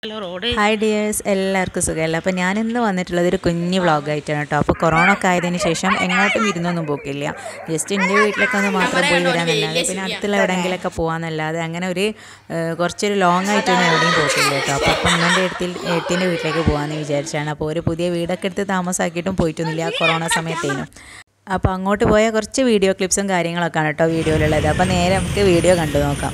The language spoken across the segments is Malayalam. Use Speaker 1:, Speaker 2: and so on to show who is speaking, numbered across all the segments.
Speaker 1: റോഡ്
Speaker 2: ഹായ് ഡിയേഴ്സ് എല്ലാവർക്കും സുഖമല്ല അപ്പോൾ ഞാൻ ഇന്ന് വന്നിട്ടുള്ളത് ഒരു കുഞ്ഞ് വ്ളോഗായിട്ടാണ് കേട്ടോ അപ്പോൾ കൊറോണ ഒക്കെ ആയതിന് ശേഷം എങ്ങോട്ടും ഇരുന്നൊന്നും പോക്കില്ല ജസ്റ്റ് എൻ്റെ വീട്ടിലൊക്കെ ഒന്ന് മാത്രം പോയി വരാമെന്നല്ലാതെ പിന്നെ അടുത്തുള്ള എവിടെയെങ്കിലൊക്കെ പോകാമെന്നല്ലാതെ അങ്ങനെ ഒരു ഏഹ്, കുറച്ചൊരു ലോങ് ആയിട്ടൊന്നും എവിടെയും പോക്കില്ല കേട്ടോ അപ്പോൾ അപ്പം അമ്മൻ്റെ അടുത്തിൽ എഴുത്തിൻ്റെ വീട്ടിലേക്ക് പോകാമെന്ന് വിചാരിച്ചാണ് അപ്പോൾ ഒരു പുതിയ വീടൊക്കെ എടുത്ത് താമസമാക്കിയിട്ടും പോയിട്ടൊന്നുമില്ല ആ കൊറോണ സമയത്തേനും അപ്പോൾ അങ്ങോട്ട് പോയ കുറച്ച് വീഡിയോ ക്ലിപ്സും കാര്യങ്ങളൊക്കെയാണ് കേട്ടോ വീഡിയോയിലുള്ളത് അപ്പോൾ നേരെ നമുക്ക് വീഡിയോ കണ്ടു നോക്കാം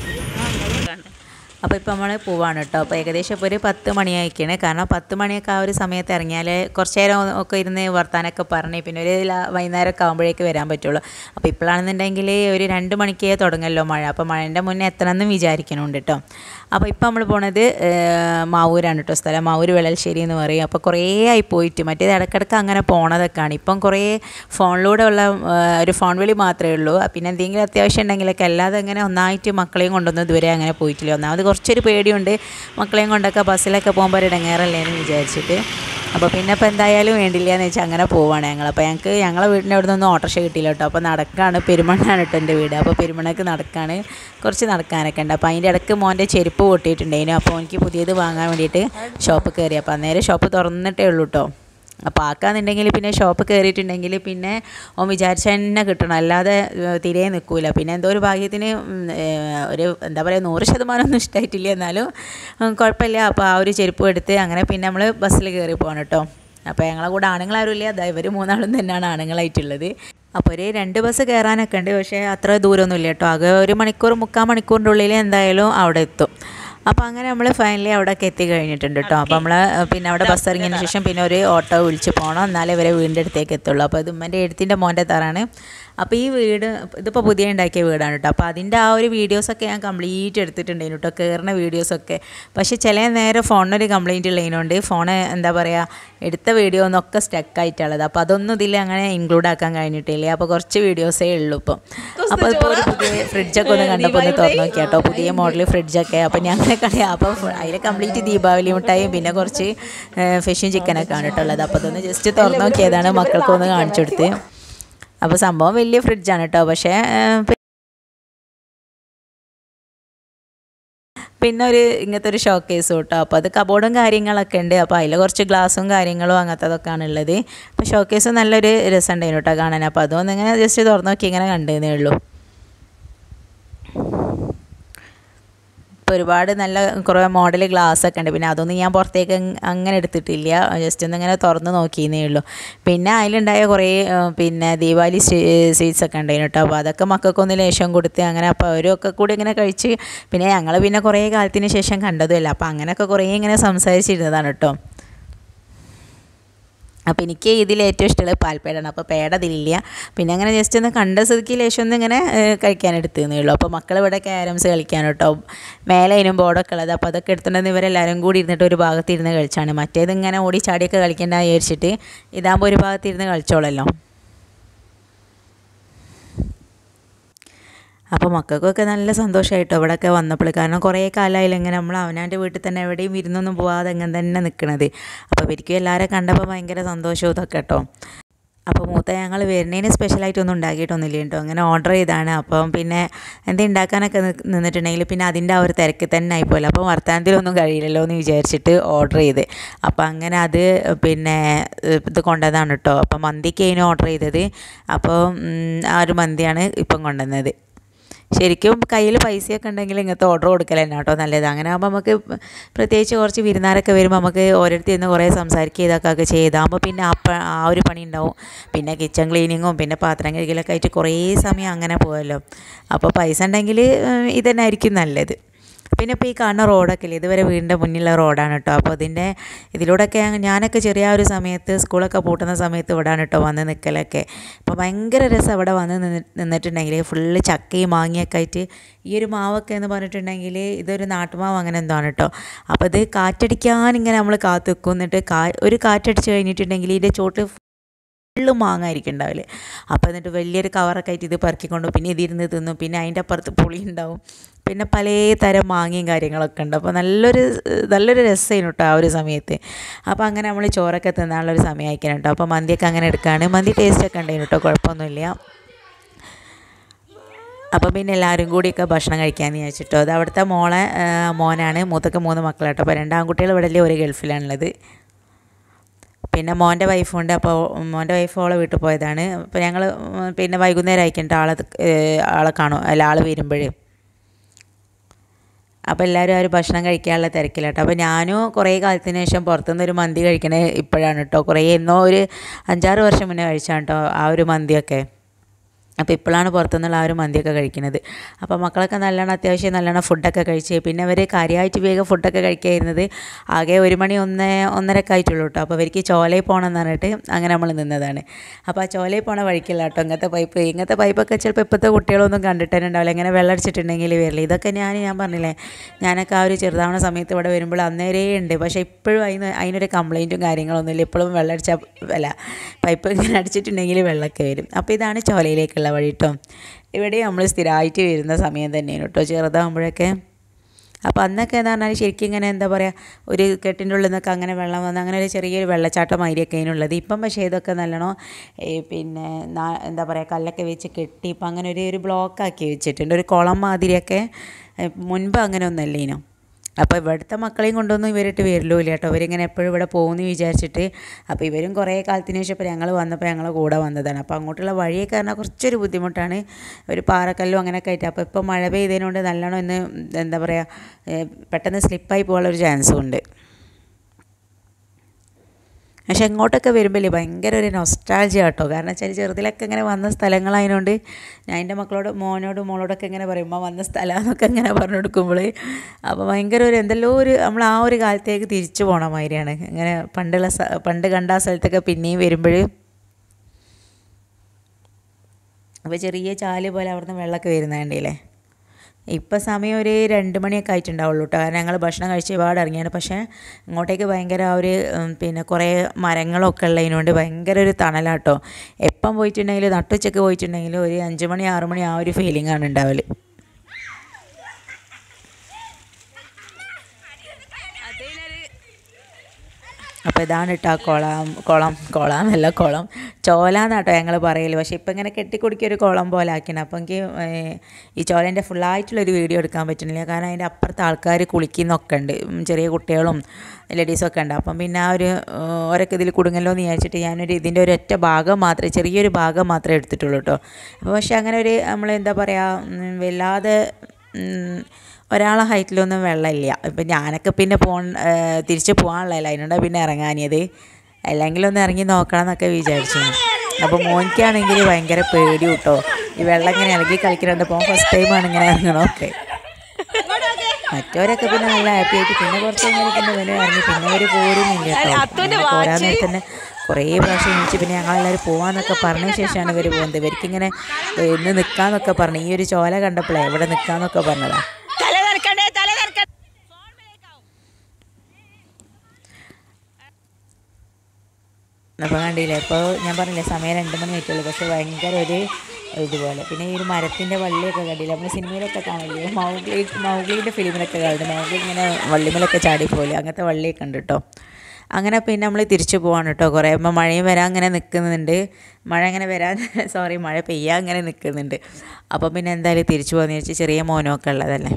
Speaker 2: അപ്പോൾ ഇപ്പോൾ നമ്മൾ പോവാണ് കേട്ടോ അപ്പോൾ ഏകദേശം ഇപ്പോൾ ഒരു പത്ത് മണിയായിക്കാണ് കാരണം പത്ത് മണിയൊക്കെ ആ ഒരു സമയത്ത് ഇറങ്ങിയാൽ കുറച്ച് നേരം ഒക്കെ ഇരുന്ന് വർത്താനൊക്കെ പറഞ്ഞ് പിന്നെ ഒരു ല- വൈകുന്നേരമൊക്കെ ആകുമ്പോഴേക്ക് വരാൻ പറ്റുള്ളൂ അപ്പോൾ ഇപ്പോഴാണെന്നുണ്ടെങ്കിൽ ഒരു രണ്ട് മണിക്കേ തുടങ്ങല്ലോ മഴ അപ്പോൾ മഴേൻ്റെ മുന്നേ എത്തണമെന്ന് വിചാരിക്കുന്നുണ്ട് കേട്ടോ അപ്പോൾ ഇപ്പോൾ നമ്മൾ പോണത് ഏഹ്, മാവൂരാണ് കേട്ടോ സ്ഥലം മാവൂർ വെള്ളൽശ്ശേരി എന്ന് പറയും അപ്പോൾ കുറേ ആയി പോയിട്ട് മറ്റേത് ഇടയ്ക്കിടയ്ക്ക് അങ്ങനെ പോണതൊക്കെയാണ് ഇപ്പം കുറേ ഫോണിലൂടെ ഉള്ള ഏഹ്, ഒരു ഫോൺ വിളി മാത്രമേ ഉള്ളൂ പിന്നെ എന്തെങ്കിലും അത്യാവശ്യം ഉണ്ടെങ്കിലൊക്കെ അല്ലാതെ അങ്ങനെ ഒന്നായിട്ട് മക്കളെയും കൊണ്ടൊന്നും ഇതുവരെ അങ്ങനെ പോയിട്ടില്ല ഒന്നാമത് കുറച്ചൊരു പേടിയുണ്ട് മക്കളെയും കൊണ്ടൊക്കെ ബസ്സിലൊക്കെ പോകുമ്പോൾ ഒരു ഇടങ്ങേറല്ലേ എന്ന് വിചാരിച്ചിട്ട് അപ്പോൾ പിന്നെ ഇപ്പോൾ എന്തായാലും വേണ്ടില്ല എന്ന് വെച്ചാൽ അങ്ങനെ പോവാണ് ഞങ്ങൾ അപ്പോൾ ഞങ്ങൾക്ക് ഞങ്ങളെ വീടിൻ്റെ അവിടെ നിന്നൊന്നും ഓട്ടോറിക്ഷ കിട്ടിയില്ല കേട്ടോ അപ്പോൾ നടക്കാണ് പെരുമണ്ണാണ് കേട്ടോ എൻ്റെ വീട് അപ്പോൾ പെരുമണ്ണക്ക് നടക്കാണ് കുറച്ച് നടക്കാനൊക്കെ ഉണ്ട് അപ്പോൾ അതിൻ്റെ ഇടയ്ക്ക് മോൻ്റെ ചെരുപ്പ് പൊട്ടിയിട്ടുണ്ടായിരുന്നു അപ്പോൾ എനിക്ക് പുതിയത് വാങ്ങാൻ വേണ്ടിയിട്ട് ഷോപ്പ് കയറി അപ്പോൾ അന്നേരം ഷോപ്പ് തുറന്നിട്ടേ ഉള്ളൂ കേട്ടോ അപ്പോൾ ആക്കാന്നുണ്ടെങ്കിൽ പിന്നെ ഷോപ്പ് കയറിയിട്ടുണ്ടെങ്കിൽ പിന്നെ ഓൻ വിചാരിച്ച തന്നെ കിട്ടണം അല്ലാതെ ഏഹ്, തിരയെ നിൽക്കൂല പിന്നെ എന്തോ ഒരു ഭാഗ്യത്തിന് ഉം, ഏഹ്, ഒരു എന്താ പറയുക നൂറ് ശതമാനം ഒന്നും ഇഷ്ടമായിട്ടില്ല എന്നാലും ഉം, കുഴപ്പമില്ല അപ്പോൾ ആ ഒരു ചെരുപ്പ് എടുത്ത് അങ്ങനെ പിന്നെ നമ്മൾ ബസ്സിൽ കയറി പോകണം കേട്ടോ അപ്പോൾ ഞങ്ങളെ കൂടെ ആണുങ്ങളാരും ഇല്ല അതാ ഇവർ മൂന്നാളും തന്നെയാണ് ആണുങ്ങളായിട്ടുള്ളത് അപ്പോൾ ഒരു രണ്ട് ബസ് കയറാനൊക്കെ ഉണ്ട് പക്ഷേ അത്ര ദൂരമൊന്നും ഇല്ല കേട്ടോ ആകെ ഒരു മണിക്കൂർ മുക്കാൽ മണിക്കൂറിൻ്റെ ഉള്ളിൽ എന്തായാലും അവിടെ എത്തും അപ്പോൾ അങ്ങനെ നമ്മൾ ഫൈനലി അവിടെയൊക്കെ എത്തി കഴിഞ്ഞിട്ടുണ്ട് കേട്ടോ അപ്പോൾ നമ്മൾ പിന്നെ അവിടെ ബസ് ഇറങ്ങിയതിന് ശേഷം പിന്നെ ഒരു ഓട്ടോ വിളിച്ച് പോകണം എന്നാലേ ഇവരെ വീടിൻ്റെ അടുത്തേക്ക് എത്തുള്ളൂ അപ്പോൾ ഇത് ഉമ്മൻ്റെ എഴുത്തിൻ്റെ മോൻ്റെ തറാണ് അപ്പോൾ ഈ വീട് ഇതിപ്പോൾ പുതിയ ഉണ്ടാക്കിയ വീടാണ് കേട്ടോ അപ്പോൾ അതിൻ്റെ ആ ഒരു വീഡിയോസൊക്കെ ഞാൻ കംപ്ലീറ്റ് എടുത്തിട്ടുണ്ടായിരുന്നു കേട്ടോ കയറുന്ന വീഡിയോസൊക്കെ പക്ഷേ ചില നേരം ഫോണിനൊരു കംപ്ലയിൻറ്റ് ഉള്ളതിനോണ്ട് ഫോണ് എന്താ പറയുക എടുത്ത വീഡിയോ ഒന്നൊക്കെ സ്റ്റക്കായിട്ടുള്ളത് അപ്പോൾ അതൊന്നും ഇതിൽ അങ്ങനെ ഇൻക്ലൂഡ് ആക്കാൻ കഴിഞ്ഞിട്ടില്ല അപ്പോൾ കുറച്ച് വീഡിയോസേ ഉള്ളൂ ഇപ്പം അപ്പോൾ ഇപ്പോൾ ഒരു പുതിയ ഫ്രിഡ്ജൊക്കെ ഒന്ന് കണ്ടപ്പോൾ ഒന്ന് തുറന്നു നോക്കി കേട്ടോ പുതിയ മോഡൽ ഫ്രിഡ്ജൊക്കെ അപ്പോൾ ഞങ്ങളെ കളി അപ്പോൾ അതിൽ കംപ്ലീറ്റ് ദീപാവലി മിഠായും പിന്നെ കുറച്ച് ഫിഷും ചിക്കനൊക്കെ ആണ് കേട്ടോ ഉള്ളത് അപ്പോൾ അതൊന്ന് ജസ്റ്റ് തുറന്നു നോക്കിയതാണ് മക്കൾക്കൊന്ന് കാണിച്ചു കൊടുത്ത് അപ്പോൾ സംഭവം വലിയ ഫ്രിഡ്ജാണ് കേട്ടോ പക്ഷേ ഏഹ്, പിന്നെ ഒരു ഇങ്ങനത്തെ ഒരു ഷോ കേസ് കേട്ടോ അപ്പോൾ അത് കബോർഡും കാര്യങ്ങളൊക്കെ ഉണ്ട് അപ്പോൾ അതിൽ കുറച്ച് ഗ്ലാസും കാര്യങ്ങളും അങ്ങനത്തതൊക്കെയാണ് ഉള്ളത് അപ്പോൾ ഷോ കേസ് നല്ലൊരു രസമുണ്ടായിരുന്നു കേട്ടോ കാണാൻ അപ്പോൾ അതൊന്നും ഇങ്ങനെ ജസ്റ്റ് തുറന്നു നോക്കി ഇങ്ങനെ കണ്ടതേ ഉള്ളൂ ഇപ്പോൾ ഒരുപാട് നല്ല കുറേ മോഡൽ ഗ്ലാസ് ഒക്കെ ഉണ്ട് പിന്നെ അതൊന്നും ഞാൻ പുറത്തേക്ക് അങ് അങ്ങനെ എടുത്തിട്ടില്ല ജസ്റ്റ് ഒന്ന് ഇങ്ങനെ തുറന്ന് നോക്കിയെന്നേ ഉള്ളൂ പിന്നെ അതിലുണ്ടായ കുറേ ആ, പിന്നെ ദീപാവലി സ്വീറ്റ്സ് ഒക്കെ ഉണ്ടായിരുന്നു കേട്ടോ അപ്പോൾ അതൊക്കെ മക്കൾക്കൊന്ന് ലേശം കൊടുത്ത് അങ്ങനെ അപ്പോൾ അവരൊക്കെ കൂടി ഇങ്ങനെ കഴിച്ച് പിന്നെ ഞങ്ങൾ പിന്നെ കുറേ കാലത്തിന് ശേഷം കണ്ടതുമല്ല അപ്പോൾ അങ്ങനെയൊക്കെ കുറേ ഇങ്ങനെ സംസാരിച്ചിരുന്നതാണ് കേട്ടോ അപ്പോൾ എനിക്ക് ഇതിൽ ഏറ്റവും ഇഷ്ടമുള്ളത് പാൽപ്പേടാണ് അപ്പോൾ പേട അതിലില്ല പിന്നെ അങ്ങനെ ജസ്റ്റ് ഒന്ന് കണ്ട സ്ഥിതിക്ക് ലേശം ഒന്ന് ഇങ്ങനെ ഏഹ്, കഴിക്കാനെടുത്തേ ഉള്ളൂ അപ്പോൾ മക്കൾ ഇവിടെ ക്യാരംസ് കളിക്കാൻ കേട്ടോ മേലെ അതിനും ബോർഡൊക്കെ ഉള്ളത് അപ്പോൾ അതൊക്കെ എടുത്തിട്ടുണ്ടെന്ന് ഇവരെല്ലാവരും കൂടി ഇരുന്നിട്ട് ഒരു ഭാഗത്ത് ഇരുന്ന് കളിച്ചാണ് മറ്റേത് ഇങ്ങനെ ഓടി ചാടിയൊക്കെ കളിക്കേണ്ട വിചാരിച്ചിട്ട് ഇതാകുമ്പോൾ ഒരു ഭാഗത്ത് ഇരുന്ന് കളിച്ചോളല്ലോ അപ്പോൾ മക്കൾക്കൊക്കെ നല്ല സന്തോഷമായിട്ടോ ഇവിടെയൊക്കെ വന്നപ്പോൾ കാരണം കുറേ കാലമായില്ല ഇങ്ങനെ നമ്മൾ അവനാൻ്റെ വീട്ടിൽ തന്നെ എവിടെയും ഇരുന്നൊന്നും പോവാതെ അങ്ങനെ തന്നെ നിൽക്കണത് അപ്പോൾ ഇവർക്കും എല്ലാവരും കണ്ടപ്പോൾ ഭയങ്കര സന്തോഷവും ഇതൊക്കെ കേട്ടോ അപ്പോൾ മൂത്ത ഞങ്ങൾ വരുന്നതിന് സ്പെഷ്യലായിട്ടൊന്നും ഉണ്ടാക്കിയിട്ടൊന്നുമില്ല കേട്ടോ അങ്ങനെ ഓർഡർ ചെയ്താണ് അപ്പം പിന്നെ എന്തെങ്കിലും ഉണ്ടാക്കാനൊക്കെ നി- നിന്നിട്ടുണ്ടെങ്കിൽ പിന്നെ അതിൻ്റെ ആ ഒരു തിരക്ക് തന്നെ ആയിപ്പോയില്ല അപ്പോൾ വർത്തമാനത്തിലൊന്നും കഴിയില്ലല്ലോ എന്ന് വിചാരിച്ചിട്ട് ഓർഡർ ചെയ്ത് അപ്പോൾ അങ്ങനെ അത് പിന്നെ ഇത് കൊണ്ടതാണ് കേട്ടോ അപ്പം മന്തിക്ക് അതിന് ഓർഡർ ചെയ്തത് അപ്പോൾ ഉം, ആ ഒരു മന്തിയാണ് ഇപ്പം കൊണ്ടുവന്നത് ശരിക്കും കയ്യിൽ പൈസയൊക്കെ ഉണ്ടെങ്കിൽ ഇങ്ങനത്തെ ഓർഡർ കൊടുക്കൽ തന്നെ കേട്ടോ നല്ലത് അങ്ങനെ ആകുമ്പോൾ നമുക്ക് പ്രത്യേകിച്ച് കുറച്ച് വിരുന്നാരൊക്കെ വരുമ്പോൾ നമുക്ക് ഓരോരുത്തർ നിന്ന് കുറേ സംസാരിക്കുക ഇതൊക്കെ ഒക്കെ ചെയ്താകുമ്പോൾ പിന്നെ അപ്പം ആ ഒരു പണി ഉണ്ടാവും പിന്നെ കിച്ചൺ ക്ലീനിങ്ങും പിന്നെ പാത്രം കഴുകലൊക്കെ ആയിട്ട് കുറേ സമയം അങ്ങനെ പോകുമല്ലോ അപ്പോൾ പൈസ ഉണ്ടെങ്കിൽ ഇതന്നെ ആയിരിക്കും നല്ലത് പിന്നെ ഇപ്പോൾ ഈ കാണുന്ന റോഡൊക്കെ ഇല്ലേ ഇതുവരെ വീടിൻ്റെ മുന്നിലുള്ള റോഡാണ് കേട്ടോ അപ്പോൾ ഇതിൻ്റെ ഇതിലൂടെയൊക്കെ ഞങ്ങ- ഞാനൊക്കെ ചെറിയ ഒരു സമയത്ത് സ്കൂളൊക്കെ പൂട്ടുന്ന സമയത്ത് ഇവിടെയാണ് കേട്ടോ വന്ന് നിൽക്കലൊക്കെ അപ്പോൾ ഭയങ്കര രസം അവിടെ വന്ന് നിന്ന് നിന്നിട്ടുണ്ടെങ്കിൽ ഫുള്ള് ചക്കയും മാങ്ങയൊക്കെ ആയിട്ട് ഈ ഒരു മാവൊക്കെ എന്ന് പറഞ്ഞിട്ടുണ്ടെങ്കിൽ ഇതൊരു നാട്ടുമാവ് അങ്ങനെ എന്തോ ആണ് കേട്ടോ അപ്പോൾ ഇത് കാറ്റടിക്കാൻ ഇങ്ങനെ നമ്മൾ കാത്തു നിൽക്കും എന്നിട്ട് കാ ഒരു കാറ്റടിച്ച് കഴിഞ്ഞിട്ടുണ്ടെങ്കിൽ ഇതിൻ്റെ ചോട്ടിൽ ഫുള്ള് മാങ്ങ ആയിരിക്കും ഉണ്ടാവില്ലേ അപ്പോൾ എന്നിട്ട് വലിയൊരു കവറൊക്കെ ആയിട്ട് ഇത് പെറുക്കിക്കൊണ്ട് പിന്നെ ഇതിരുന്ന് തിന്നും പിന്നെ അതിൻ്റെ അപ്പുറത്ത് പുളി ഉണ്ടാവും പിന്നെ പല തരം മാങ്ങയും കാര്യങ്ങളൊക്കെ ഉണ്ട് അപ്പോൾ നല്ലൊരു നല്ലൊരു രസമായിരുന്നു കേട്ടോ ആ ഒരു സമയത്ത് അപ്പോൾ അങ്ങനെ നമ്മൾ ചോറൊക്കെ തിന്നാനുള്ളൊരു സമയം അയക്കണം കേട്ടോ അപ്പോൾ മന്തിയൊക്കെ അങ്ങനെ എടുക്കുകയാണ് മന്തി ടേസ്റ്റൊക്കെ ഉണ്ടായിരുന്നു കേട്ടോ കുഴപ്പമൊന്നുമില്ല അപ്പം പിന്നെ എല്ലാവരും കൂടിയൊക്കെ ഭക്ഷണം കഴിക്കാമെന്ന് വിചാരിച്ചിട്ടോ അത് അവിടുത്തെ മോളെ ആ, മോനാണ് മൂത്തൊക്കെ മൂന്ന് മക്കളാട്ടോ അപ്പോൾ രണ്ടാൺകുട്ടികൾ ഇവിടെ അല്ലേ ഒരു ഗൾഫിലാണുള്ളത് പിന്നെ മോൻ്റെ വൈഫുണ്ട് അപ്പോൾ മോൻ്റെ വൈഫ് ഓളെ വീട്ടിൽ പോയതാണ് അപ്പോൾ ഞങ്ങൾ പിന്നെ വൈകുന്നേരം അയക്കേണ്ട ആളെ ഏഹ്, ആളെ കാണും അല്ല ആൾ വരുമ്പോഴേ അപ്പോൾ എല്ലാവരും ആ ഒരു ഭക്ഷണം കഴിക്കാനുള്ള തിരക്കിലാട്ടോ അപ്പോൾ ഞാനും കുറേ കാലത്തിന് ശേഷം പുറത്തുനിന്ന് ഒരു മന്തി കഴിക്കണേ ഇപ്പോഴാണ് കേട്ടോ കുറേ എന്നോ ഒരു അഞ്ചാറ് വർഷം മുന്നേ കഴിച്ചാണ് കേട്ടോ ആ ഒരു മന്തിയൊക്കെ അപ്പോൾ ഇപ്പോഴാണ് പുറത്തുനിന്നുള്ള ആ ഒരു മന്തിയൊക്കെ കഴിക്കുന്നത് അപ്പോൾ മക്കളൊക്കെ നല്ലോണം അത്യാവശ്യം നല്ലോണം ഫുഡൊക്കെ കഴിച്ച് പിന്നെ അവർ കാര്യമായിട്ട് വേഗം ഫുഡൊക്കെ കഴിക്കായിരുന്നത് ആകെ ഒരു മണി ഒന്ന് ഒന്നരക്കെ ആയിട്ടുള്ളൂ കേട്ടോ അപ്പോൾ അവർക്ക് ചോലയിൽ പോകണം എന്ന് പറഞ്ഞിട്ട് അങ്ങനെ നമ്മൾ നിന്നതാണ് അപ്പോൾ ആ ചോലയിൽ പോണ വഴിക്കില്ല കേട്ടോ ഇങ്ങനത്തെ പൈപ്പ് ഇങ്ങനത്തെ പൈപ്പൊക്കെ ചിലപ്പോൾ ഇപ്പോഴത്തെ കുട്ടികളൊന്നും കണ്ടിട്ട് തന്നെ ഉണ്ടാവില്ല ഇങ്ങനെ വെള്ളം അടിച്ചിട്ടുണ്ടെങ്കിൽ വരില്ല ഇതൊക്കെ ഞാൻ ഞാൻ പറഞ്ഞില്ലേ ഞാനൊക്കെ ആ ഒരു ചെറുതാവണ സമയത്ത് ഇവിടെ വരുമ്പോൾ അന്നേരേ ഉണ്ട് പക്ഷേ ഇപ്പോഴും അതിന് അതിനൊരു കംപ്ലൈൻറ്റും കാര്യങ്ങളൊന്നുമില്ല ഇപ്പോഴും വെള്ളം അടിച്ചാൽ അല്ല പൈപ്പ് ഇങ്ങനെ അടിച്ചിട്ടുണ്ടെങ്കിൽ വെള്ളമൊക്കെ വരും അപ്പോൾ ഇതാണ് ചോലയിലേക്കുള്ള വഴി കേട്ടോ ഇവിടെ നമ്മൾ സ്ഥിരമായിട്ട് വരുന്ന സമയം തന്നെയാണ് കേട്ടോ ചെറുതാകുമ്പോഴൊക്കെ അപ്പോൾ അന്നൊക്കെ എന്ന് പറഞ്ഞാൽ ശരിക്കും ഇങ്ങനെ എന്താ പറയുക ഒരു കെട്ടിൻ്റെ ഉള്ളിൽ നിന്നൊക്കെ അങ്ങനെ വെള്ളം വന്ന് അങ്ങനെ ഒരു ചെറിയൊരു വെള്ളച്ചാട്ടം മാതിരിയൊക്കെ അതിനുള്ളത് ഇപ്പം പക്ഷേ ഇതൊക്കെ നല്ലോണം ഈ പിന്നെ നാ- എന്താ പറയുക കല്ലൊക്കെ വെച്ച് കെട്ടി ഇപ്പം അങ്ങനെ ഒരു ഒരു ബ്ലോക്കാക്കി വെച്ചിട്ടുണ്ട് ഒരു കുളം മാതിരിയൊക്കെ ഏ, മുൻപ് അങ്ങനെ ഒന്നല്ലേനു അപ്പോൾ ഇവിടുത്തെ മക്കളെയും കൊണ്ടൊന്നും ഇവരിട്ട് വരില്ലോ ഇല്ല കേട്ടോ അവരിങ്ങനെ എപ്പോഴും ഇവിടെ പോകുമെന്ന് വിചാരിച്ചിട്ട് അപ്പോൾ ഇവരും കുറേ കാലത്തിന് ശേഷം ഇപ്പോൾ ഞങ്ങൾ വന്നപ്പോൾ ഞങ്ങൾ കൂടെ വന്നതാണ് അപ്പോൾ അങ്ങോട്ടുള്ള വഴിയൊക്കെ പറഞ്ഞാൽ കുറച്ചൊരു ബുദ്ധിമുട്ടാണ് ഒരു പാറക്കല്ലും അങ്ങനെയൊക്കെ ആയിട്ട് അപ്പോൾ ഇപ്പോൾ മഴ പെയ്തതിനോണ്ട് നല്ലോണം ഇന്ന് എന്താ പറയുക ഏഹ് പെട്ടെന്ന് സ്ലിപ്പായി പോകാനുള്ളൊരു ചാൻസും ഉണ്ട് പക്ഷെ ഇങ്ങോട്ടൊക്കെ വരുമ്പോൾ ഭയങ്കര ഒരു നൊസ്റ്റാൾജിയ കേട്ടോ കാരണം വെച്ചാൽ ചെറുതിലൊക്കെ ഇങ്ങനെ വന്ന സ്ഥലങ്ങളായതുകൊണ്ട് ഞാൻ എൻ്റെ മക്കളോട് മോനോടും മോളോടൊക്കെ ഇങ്ങനെ പറയും ഉമ്മ വന്ന സ്ഥലമെന്നൊക്കെ ഇങ്ങനെ പറഞ്ഞു കൊടുക്കുമ്പോൾ അപ്പോൾ ഭയങ്കര ഒരു എന്തെല്ലോ ഒരു നമ്മൾ ആ ഒരു കാലത്തേക്ക് തിരിച്ചു പോണ മാതിരിയാണ് ഇങ്ങനെ പണ്ടുള്ള സ്ഥ- പണ്ട് കണ്ട ആ സ്ഥലത്തൊക്കെ പിന്നെയും വരുമ്പോൾ അപ്പോൾ ചെറിയ ചാല് പോലെ അവിടുന്ന് വെള്ളമൊക്കെ വരുന്നത് കണ്ടില്ലേ ഇപ്പം സമയം ഒരു രണ്ട് മണിയൊക്കെ ആയിട്ടുണ്ടാവുള്ളൂ കേട്ടോ കാരണം ഞങ്ങൾ ഭക്ഷണം കഴിച്ച് ഒരുപാട് ഇറങ്ങിയാണ് പക്ഷേ ഇങ്ങോട്ടേക്ക് ഭയങ്കര ആ ഒരു ഉം, പിന്നെ കുറേ മരങ്ങളൊക്കെ ഉള്ളതിനോണ്ട് ഭയങ്കര ഒരു തണലാട്ടോ എപ്പം പോയിട്ടുണ്ടെങ്കിൽ നട്ടുച്ചയ്ക്ക് പോയിട്ടുണ്ടെങ്കിൽ ഒരു അഞ്ച് മണി ആറ് മണി ആ ഒരു ഫീലിംഗ് ആണ് ഉണ്ടാവല് അപ്പോൾ ഇതാണ് കേട്ടോ ആ കുളം കുളം കുളം എന്നല്ല കുളം ചോല എന്നാട്ടോ ഞങ്ങൾ പറയല് പക്ഷേ ഇപ്പം ഇങ്ങനെ കെട്ടിക്കുടുക്കിയ ഒരു കുളം പോലെ ആക്കിയാണ് അപ്പോൾ എനിക്ക് ഏഹ്, ഈ ചോലേൻ്റെ ഫുള്ളായിട്ടുള്ളൊരു വീഡിയോ എടുക്കാൻ പറ്റുന്നില്ല കാരണം അതിൻ്റെ അപ്പുറത്ത് ആൾക്കാർ കുളിക്കുന്നൊക്കെ ഉണ്ട് ഉം, ചെറിയ കുട്ടികളും ലേഡീസൊക്കെ ഉണ്ട് അപ്പം പിന്നെ ആ ഒരു ഏഹ്, ഓരൊക്കെ ഇതിൽ കുടുങ്ങല്ലോ എന്ന് വിചാരിച്ചിട്ട് ഞാനൊരു ഇതിൻ്റെ ഒരു ഒറ്റ ഭാഗം മാത്രമേ ചെറിയൊരു ഭാഗം മാത്രമേ എടുത്തിട്ടുള്ളൂ കേട്ടോ അപ്പോൾ പക്ഷേ അങ്ങനെ ഒരു നമ്മൾ എന്താ പറയുക ഉം, വല്ലാതെ ഉം, ഒരാളെ ഹൈറ്റിലൊന്നും വെള്ളമില്ല ഇപ്പം ഞാനൊക്കെ പിന്നെ പോൺ തിരിച്ച് പോകാനുള്ളതല്ല അതിനോടാണ് പിന്നെ ഇറങ്ങാനിയത് അല്ലെങ്കിൽ ഒന്ന് ഇറങ്ങി നോക്കണം എന്നൊക്കെ വിചാരിച്ചു അപ്പോൾ മോനിക്കാണെങ്കിൽ ഭയങ്കര പേടി കേട്ടോ ഈ വെള്ളം ഇങ്ങനെ ഇളകി കളിക്കുന്നുണ്ട് പോകാൻ ഫസ്റ്റ് ടൈമാണ് ഇങ്ങനെ ഇറങ്ങണമൊക്കെ മറ്റവരൊക്കെ പിന്നെ നല്ല ഹാപ്പി ആയിട്ട് പിന്നെ കുറച്ച് കഴിഞ്ഞാൽ പിന്നെ ഇവന് ഇറങ്ങി പിന്നെ അവർ പോരുന്നില്ല കേട്ടോ അങ്ങനെ പോരാൻ നേരത്ത് തന്നെ കുറേ പ്രാവശ്യം വിളിച്ച് പിന്നെ ഞങ്ങളെല്ലാവരും പോവാന്നൊക്കെ പറഞ്ഞ ശേഷമാണ് ഇവർ പോകുന്നത് ഇവർക്കിങ്ങനെ ഏ, ഇന്ന് നിൽക്കാന്നൊക്കെ പറഞ്ഞു ഈ ഒരു ചോല കണ്ടപ്പോഴേ ഇവിടെ നിൽക്കാന്നൊക്കെ പറഞ്ഞതാണ്
Speaker 1: തല നനക്കണ്ടേ തല നനക്കണ്ടേ
Speaker 2: അപ്പോൾ കണ്ടില്ലേ ഇപ്പോൾ ഞാൻ പറഞ്ഞില്ലേ സമയം രണ്ട് മണി ആയിട്ടുള്ളൂ പക്ഷേ ഭയങ്കര ഒരു ഇതുപോലെ പിന്നെ ഈ ഒരു മരത്തിൻ്റെ വള്ളിയൊക്കെ കണ്ടില്ല നമ്മൾ സിനിമയിലൊക്കെ കാണില്ലേ മൗഗ്ലി മൗഗ്ലിൻ്റെ ഫിലിമിലൊക്കെ കാണുന്നത് മൗഗ്ലി ഇങ്ങനെ വള്ളിമേലൊക്കെ ചാടിപ്പോലെ അങ്ങനത്തെ വള്ളിയൊക്കെ ഉണ്ട് കേട്ടോ അങ്ങനെ പിന്നെ നമ്മൾ തിരിച്ചു പോവാണ് കേട്ടോ കുറേ അപ്പോൾ മഴയും വരാൻ അങ്ങനെ നിൽക്കുന്നുണ്ട് മഴ അങ്ങനെ വരാൻ സോറി മഴ പെയ്യാൻ അങ്ങനെ നിൽക്കുന്നുണ്ട് അപ്പോൾ പിന്നെ എന്തായാലും തിരിച്ചു പോകാന്ന് വെച്ചാൽ ചെറിയ മോനൊക്കെ ഉള്ളതല്ലേ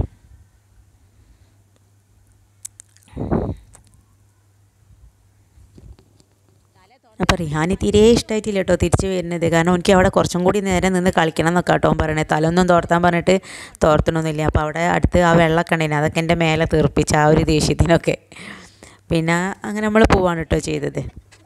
Speaker 2: അപ്പോൾ റിഹാനി തീരെ ഇഷ്ടമായിട്ടില്ല കേട്ടോ തിരിച്ച് വരുന്നത് കാരണം എനിക്ക് അവിടെ കുറച്ചും കൂടി നേരം നിന്ന് കളിക്കണം എന്നൊക്കെ കേട്ടോ അവൻ പറയണേ തലൊന്നും തോർത്താൻ പറഞ്ഞിട്ട് തോർത്തണമൊന്നുമില്ല അപ്പോൾ അവിടെ അടുത്ത് ആ വെള്ളമൊക്കെ ഉണ്ടായിരുന്നു അതൊക്കെ എൻ്റെ മേലെ തീർപ്പിച്ച ആ ഒരു ദേഷ്യത്തിനൊക്കെ പിന്നെ അങ്ങനെ നമ്മൾ പോവാണ് കേട്ടോ ചെയ്തത്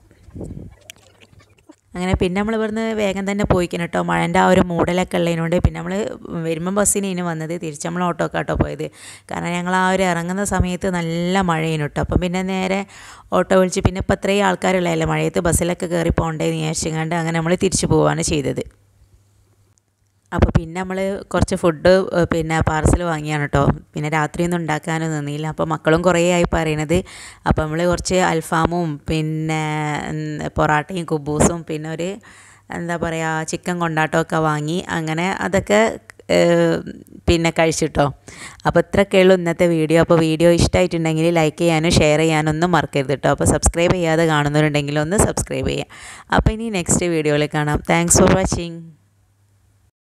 Speaker 2: അങ്ങനെ പിന്നെ നമ്മൾ ഇവിടുന്ന് വേഗം തന്നെ പോയിക്കണം കേട്ടോ മഴൻ്റെ ആ ഒരു മൂടലൊക്കെ ഉള്ളതിനോണ്ട് പിന്നെ നമ്മൾ വരുമ്പം ബസ്സിനേനു വന്നത് തിരിച്ച് നമ്മൾ ഓട്ടോ കേട്ടോ പോയത് കാരണം ഞങ്ങൾ ആ ഒരു ഇറങ്ങുന്ന സമയത്ത് നല്ല മഴയേനു കേട്ടോ അപ്പം പിന്നെ നേരെ ഓട്ടോ വിളിച്ച് പിന്നെ ഇപ്പം അത്രയും ആൾക്കാരുള്ളതല്ലേ മഴയത്ത് ബസ്സിലൊക്കെ കയറി പോകണ്ടേന്ന് വിചാരിച്ചങ്ങാണ്ട് അങ്ങനെ നമ്മൾ തിരിച്ചു പോവുകയാണ് ചെയ്തത് അപ്പോൾ പിന്നെ നമ്മൾ കുറച്ച് ഫുഡ് ഏഹ്, പിന്നെ പാർസൽ വാങ്ങിയാണ് കേട്ടോ പിന്നെ രാത്രിയൊന്നും ഉണ്ടാക്കാനൊന്നും നിന്നില്ല അപ്പോൾ മക്കളും കുറേ ആയി പറയണത് അപ്പോൾ നമ്മൾ കുറച്ച് അൽഫാമും പിന്നെ ഉം, പൊറാട്ടയും കുബൂസും പിന്നെ ഒരു എന്താ പറയുക ചിക്കൻ കൊണ്ടാട്ടമൊക്കെ വാങ്ങി അങ്ങനെ അതൊക്കെ ഏഹ്, പിന്നെ കഴിച്ചിട്ടോ അപ്പോൾ ഇത്രയൊക്കെയുള്ളൂ ഇന്നത്തെ വീഡിയോ അപ്പോൾ വീഡിയോ ഇഷ്ടമായിട്ടുണ്ടെങ്കിൽ ലൈക്ക് ചെയ്യാനും ഷെയർ ചെയ്യാനും ഒന്നും മറക്കരുത് കേട്ടോ അപ്പോൾ സബ്സ്ക്രൈബ് ചെയ്യാതെ കാണുന്നവരുണ്ടെങ്കിൽ ഒന്ന് സബ്സ്ക്രൈബ് ചെയ്യാം അപ്പോൾ ഇനി നെക്സ്റ്റ് വീഡിയോയിൽ കാണാം താങ്ക്സ് ഫോർ വാച്ചിങ്